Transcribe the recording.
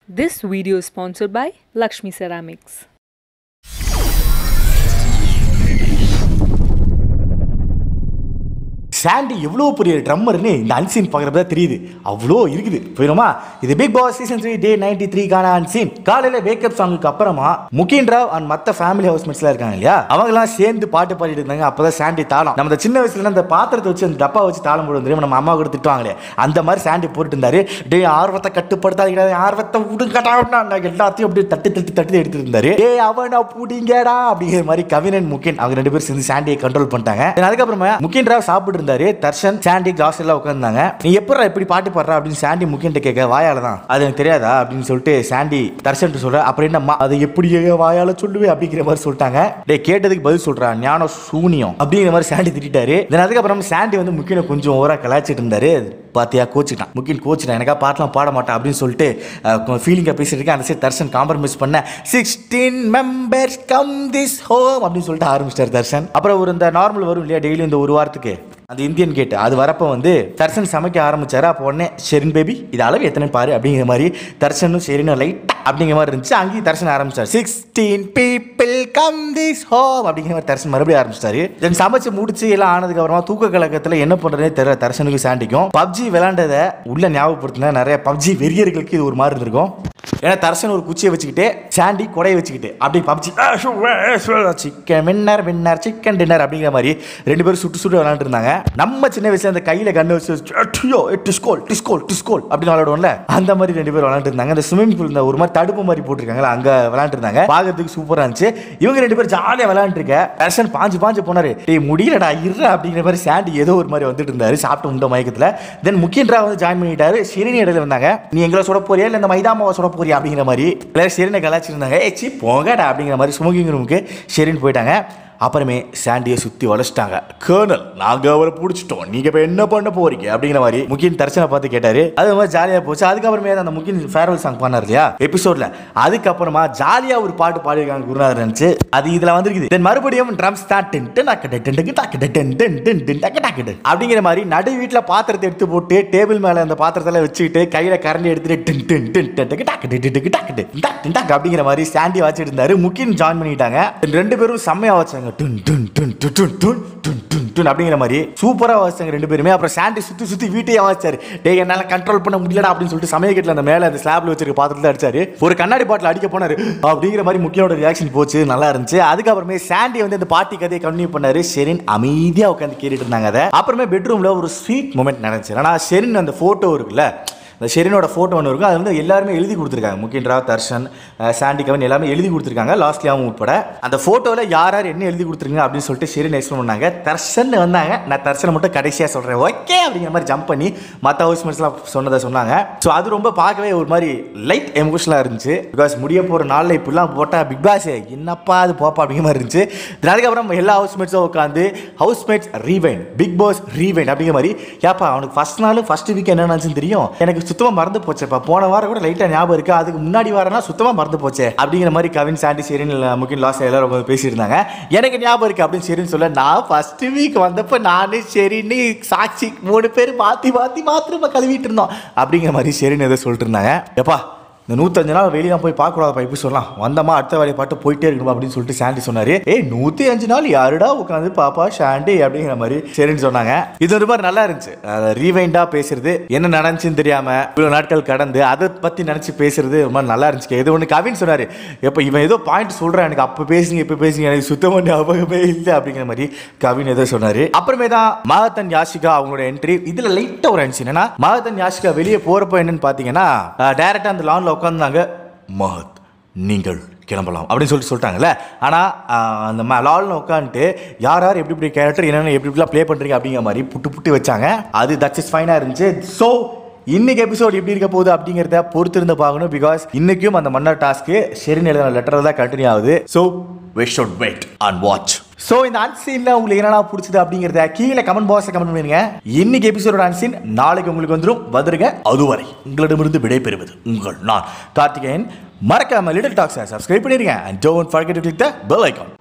This video is sponsored by Lakshmi Ceramics. Chandy எவ்வளோ பெரிய ட்ரம்மர்னு இந்த அன்சீன் பார்க்குறப்ப தான் தெரியுது அவ்வளோ இருக்குது போயிடுமா இது Bigg Boss season three day ninety த்ரீக்கான அன்சீன் காலையில் வேக்கப் சாங்குக்கு அப்புறமா முகின் ராவ் அண்ட் மற்ற ஃபேமிலி ஹவுஸ்மேட்ஸ்லாம் இருக்காங்க இல்லையா அவங்கலாம் சேர்ந்து பாட்டு பாடிட்டு இருந்தாங்க அப்போ தான் சாண்டி தாளம் நம்ம இந்த சின்ன வயசுல அந்த பாத்திரத்தை வச்சு அந்த டப்பா வச்சு தாளம் போடுவோம் தெரியுமா நம்ம அம்மா கூட திட்டுவாங்களே அந்த மாதிரி சாண்டி போட்டு இருந்தாரு டே ஆர்வத்தை கட்டுப்படுத்தாதீங்க ஆர்வத்தை விடுங்கடா நான் எல்லாத்தையும் அப்படியே தட்டு தட்டு தட்டு எடுத்துட்டு இருந்தாரு டே அவனை புடிங்கடா அப்படிங்கிற மாதிரி கவின் அண்ட் முகின் அவங்க ரெண்டு பேரும் சேர்ந்து சாண்டியை கண்ட்ரோல் பண்ணிட்டாங்க Then அதுக்கப்புறமா முகின் ராவ் சாப்பிட்டு இருந்தாரு தர்ஷன் சாண்டி கிளாஸ் எல்லாம் உட்காந்தாங்க நீ எப்படா இப்படி பாட்டு பாடுற அப்படின்னு சாண்டி முகின் கேட்க வாயால தான் அது எனக்கு தெரியாதா அப்படின்னு சொல்லிட்டு சாண்டி தர்ஷன் சொல்ற அப்புறம் என்னம்மா அதை எப்படி வாயால சொல்லுவே அப்படிங்கிற மாதிரி சொல்லிட்டாங்க டே கேட்டதுக்கு பதில் சொல்றா ஞானம் சூனியம் அப்படிங்கிற மாதிரி சாண்டி திட்டாரு தென் அதுக்கப்புறம் சாண்டி வந்து முக்கியம் கொஞ்சம் ஓவரா கலாச்சிட்டு இருந்தாரு பாத்தியா கோச்சிட்டான் முக்கின் கோச்சிட்டான் எனக்கா பாட்டெலாம் பாட மாட்டேன் அப்படின்னு சொல்லிட்டு ஃபீலிங்காக பேசிட்டு இருக்கேன் அந்த சைடு தர்ஷன் காம்ப்ரமைஸ் பண்ண sixteen members come this home அப்படின்னு சொல்லிட்டு ஆரம்பிச்சிட்டார் தர்ஷன் அப்புறம் ஒரு இந்த நார்மல் வரும் இல்லையா டெய்லி இந்த ஒரு வாரத்துக்கு அந்த இந்தியன் கேட் அது வரப்போ வந்து தர்ஷன் சமைக்க ஆரம்பிச்சாரு அப்போ உடனே ஷெரின் பேபி இது அளவு எத்தனை பாரு அப்படிங்கிற மாதிரி தர்ஷனும் ஷெரினும் லைட் அப்படிங்கிற மாதிரி இருந்துச்சு அங்கேயும் தர்ஷன் ஆரம்பிச்சார் sixteen people come this home அப்படிங்கிற மாதிரி தர்ஷன் மறுபடியும் ஆரம்பிச்சிட்டாரு தென் சமைச்சு முடிச்சு எல்லாம் ஆனதுக்கு அப்புறமா தூக்க கலக்கத்தில் என்ன பண்றதே தெரியல தர்ஷனுக்கு சாண்டிக்கும் பப்ஜி விளையாண்டதை உள்ள ஞாபகப்படுத்தினா நிறைய பப்ஜி வெறியர்களுக்கு இது ஒரு மாதிரி இருந்திருக்கும் ஏன்னா தர்ஷன் ஒரு குச்சியை வச்சுக்கிட்டு சாண்டி கொடையை வச்சுக்கிட்டு அப்படி PUBG chicken winner winner chicken dinner அப்படிங்கிற மாதிரி ரெண்டு பேரும் சுட்டு சுட்டு விளையாண்டு இருந்தாங்க நம்ம சின்ன வயசுல அந்த கையில கண்ணு வச்சு டிஸ்கோல் டிஸ்கோல் டிஸ்கோல் அப்படின்னு விளையாடுவோம்ல அந்த மாதிரி ரெண்டு பேரும் விளையாண்டு இருந்தாங்க அந்த ஸ்விமிங் பூல் இந்த ஒரு மாதிரி தடுப்பு மாதிரி போட்டிருக்காங்களா அங்க விளையாண்டு இருந்தாங்க பார்க்கறதுக்கு சூப்பரா இருந்துச்சு இவங்க ரெண்டு பேரும் ஜாலியா விளையாண்டு இருக்க தர்ஷன் பாஞ்சு பாஞ்சு போனாரு டேய் முடியலடா இருடா அப்படிங்கிற மாதிரி சாண்டி ஏதோ ஒரு மாதிரி வந்துட்டு இருந்தாரு சாப்பிட்டு உண்ட மயக்கத்துல தென் முக்கியன்றா வந்து ஜாயின் பண்ணிட்டாரு ஷிரினி இடையில வந்தாங்க நீ எங்களை சுட போறியா இல்ல இந்த மைதாமாவை சுட போறியா அப்படிங்கிற மாதிரி எல்லாரும் ஷெரினை கலாச்சிருந்தாங்க ஏ சி போங்கடா அப்படிங்கிற மாதிரி ஸ்மோக்கிங் ரூமுக்கு ஷெரின் போயிட்டாங்க அப்புறமே சாண்டியை சுற்றி வளைச்சிட்டாங்க கேர்னல் நாங்கள் அவரை பிடிச்சிட்டோம் நீங்கள் இப்போ என்ன பண்ண போறீங்க அப்படிங்கிற மாதிரி முக்கின் தர்ச்சனை பார்த்து கேட்டாரு அது மாதிரி ஜாலியாக போச்சு அதுக்கப்புறமே அந்த முக்கின் ஃபேர்வெல் சாங் பண்ணார் இல்லையா எபிசோட்ல அதுக்கப்புறமா ஜாலியாக ஒரு பாட்டு பாடியிருக்காங்க குருநாதர் நினச்சி அது இதில் வந்திருக்குது தென் மறுபடியும் ட்ரம்ஸ் தான் டென் டென் அக்கட டென் டென் டக்கு டென் டென் டென் டென் டக்கு டக்கு அப்படிங்கிற மாதிரி நடு வீட்டில் பாத்திரத்தை எடுத்து போட்டு டேபிள் மேலே அந்த பாத்திரத்தில் வச்சுக்கிட்டு கையில் கரண்டி எடுத்துட்டு டென் டென் டென் டென் டக்கு டாக்கு டென் டக்கு டாக்கு டென் டாக் அப்படிங்கிற மாதிரி சாண்டி வச்சுட்டு இருந்தாரு முக்கின் ஜாயின் பண்ணிட்டாங்க ரெண்டு பேரும் செம்மையா வச்சாங்க டுன் டுன் டுன் டுன் டுன் டுன் டுன் டுன் டுன் அப்படிங்கிற மாதிரி சூப்பரா வாசிச்சாங்க ரெண்டு பேருமே அப்புறம் சாண்டி சுத்தி சுத்தி வீட்டையே வாசிச்சாரு டேய் என்னால கண்ட்ரோல் பண்ண முடியலடா அப்படின்னு சொல்லிட்டு சமயக்கட்டில் அந்த மேல அந்த ஸ்லாப்ல வச்சிருக்க பாத்திரத்துல அடிச்சாரு ஒரு கண்ணாடி பாட்டில் அடிக்க போனாரு அப்படிங்கிற மாதிரி முக்கியோட ரியாக்ஷன் போச்சு நல்லா இருந்துச்சு அதுக்கப்புறமே சாண்டி வந்து இந்த பாட்டி கதையை கண்டினியூ பண்ணாரு ஷெரின் அமைதியா உட்காந்து கேட்டுட்டு இருந்தாங்க அதை அப்புறமே பெட்ரூம்ல ஒரு ஸ்வீட் மூமெண்ட் நடந்துச்சு ஆனா ஷெரின் அந்த போட்டோ இருக்குல்ல இந்த ஷெரினோட ஃபோட்டோ ஒன்று இருக்கும் அது வந்து எல்லாருமே எழுதி கொடுத்துருக்காங்க முக்கின் ராவ் தர்ஷன் அஹ், சாண்டி கவன் எல்லாமே எழுதி கொடுத்துருக்காங்க லாஸ்ட்லியாவும் உட்பட அந்த ஃபோட்டோவில் யார் யார் என்ன எழுதி கொடுத்துருங்க அப்படின்னு சொல்லிட்டு ஷெரின் எக்ஸ்பிளைன் பண்ணாங்க தர்ஷன் வந்தாங்க நான் தர்ஷனை மட்டும் கடைசியாக சொல்கிறேன் ஓகே அப்படிங்கிற மாதிரி ஜம்ப் பண்ணி மற்ற ஹவுஸ்மேட்ஸ்லாம் சொன்னதை சொன்னாங்க ஸோ அது ரொம்ப பார்க்கவே ஒரு மாதிரி லைட் எமோஷனலாக இருந்துச்சு பிகாஸ் முடிய போகிற நாளில் இப்படிலாம் போட்டால் பிக் பாஸ் என்னப்பா அது போப்பா அப்படிங்கிற மாதிரி இருந்துச்சு Then அதுக்கப்புறம் எல்லா ஹவுஸ்மேட்ஸும் உட்காந்து housemates rewind Bigg Boss rewind அப்படிங்கிற மாதிரி ஏப்பா அவனுக்கு ஃபர்ஸ்ட் நாள் ஃபர்ஸ்ட் வீக் என்ன நினச்சுன்னு தெரியும் எனக்கு சுத்தமாக மறந்து போச்சேப்பா போன வாரம் கூட லைட்டாக ஞாபகம் இருக்கு அதுக்கு முன்னாடி வாரம்னா சுத்தமாக மறந்து போச்சே அப்படிங்கிற மாதிரி கவின் சாண்டி சரின் முக்கிய லாஸ் எல்லாரும் உட்காந்து பேசியிருந்தாங்க எனக்கு ஞாபகம் இருக்கு அப்படின்னு சரின்னு சொல்ல நான் ஃபர்ஸ்ட் வீக் வந்தப்போ நானு சரின்னு சாட்சி மூணு பேர் மாற்றி மாற்றி மாத்திரமா கழுவிட்டு இருந்தோம் அப்படிங்கிற மாதிரி சரின்னு ஏதோ சொல்லிட்டு இருந்தாங்க எப்பா இந்த நூத்தஞ்சு நாள் வெளியெல்லாம் போய் பார்க்கக்கூடாது எப்படி சொல்லலாம் வந்தமா அடுத்த வேலையை பாட்டு போயிட்டே இருக்கணும் அப்படின்னு சொல்லிட்டு சாண்டி சொன்னாரு ஏய் நூத்தி அஞ்சு நாள் யாருடா உட்காந்து பாப்பா ஷாண்டி அப்படிங்கிற மாதிரி சரின்னு சொன்னாங்க இது ஒரு மாதிரி நல்லா இருந்துச்சு ரீவைண்டா பேசுறது என்ன நடந்துச்சுன்னு தெரியாம இவ்வளவு நாட்கள் கடந்து அதை பத்தி நினைச்சு பேசுறது ஒரு மாதிரி நல்லா இருந்துச்சு இது ஒன்று கவின் சொன்னாரு எப்ப இவன் ஏதோ பாயிண்ட் சொல்றான் எனக்கு அப்ப பேசுங்க இப்ப பேசுங்க எனக்கு சுத்தமா ஞாபகமே இல்லை அப்படிங்கிற மாதிரி கவின் ஏதோ சொன்னாரு அப்புறமே தான் மகத்தன் யாஷிகா அவங்களோட என்ட்ரி இதுல லைட்டா ஒரு இருந்துச்சு என்னன்னா மகத்தன் யாஷிகா வெளியே போறப்ப என்னன்னு பாத்தீங்கன்னா டைரக்டா அந்த லான்ல உட்காந்தாங்க மகத் நீங்கள் கிளம்பலாம் அப்படின்னு சொல்லிட்டு சொல்லிட்டாங்கல்ல ஆனால் அந்த ம லால்னு உட்காந்துட்டு யார் யார் எப்படி எப்படி கேரக்டர் என்னென்ன எப்படி எப்படிலாம் ப்ளே பண்ணுறீங்க அப்படிங்கிற மாதிரி புட்டு புட்டு வச்சாங்க அது தட்ஸ் இஸ் ஃபைனாக இருந்துச்சு ஸோ இன்னைக்கு எபிசோட் எப்படி இருக்க போகுது அப்படிங்கிறத பொறுத்து இருந்து பார்க்கணும் பிகாஸ் இன்னைக்கும் அந்த மன்னர் டாஸ்க்கு ஷெரின் எழுதின லெட்டர் தான் கண்டினியூ ஆகுது so we should wait and watch so இந்த அன்சீனில் உங்களுக்கு என்னென்ன பிடிச்சது அப்படிங்கிறத கீழே கமெண்ட் பாக்ஸில் கமெண்ட் பண்ணுங்க இன்னைக்கு எபிசோட அன்சீன் நாளைக்கு உங்களுக்கு வந்துடும் வந்துருங்க அதுவரை உங்களிடமிருந்து விடைபெறுவது உங்கள் நான் கார்த்திகேயன் மறக்காம லிட்டில் டாக்ஸை சப்ஸ்கிரைப் பண்ணிருங்க and don't forget to click the bell icon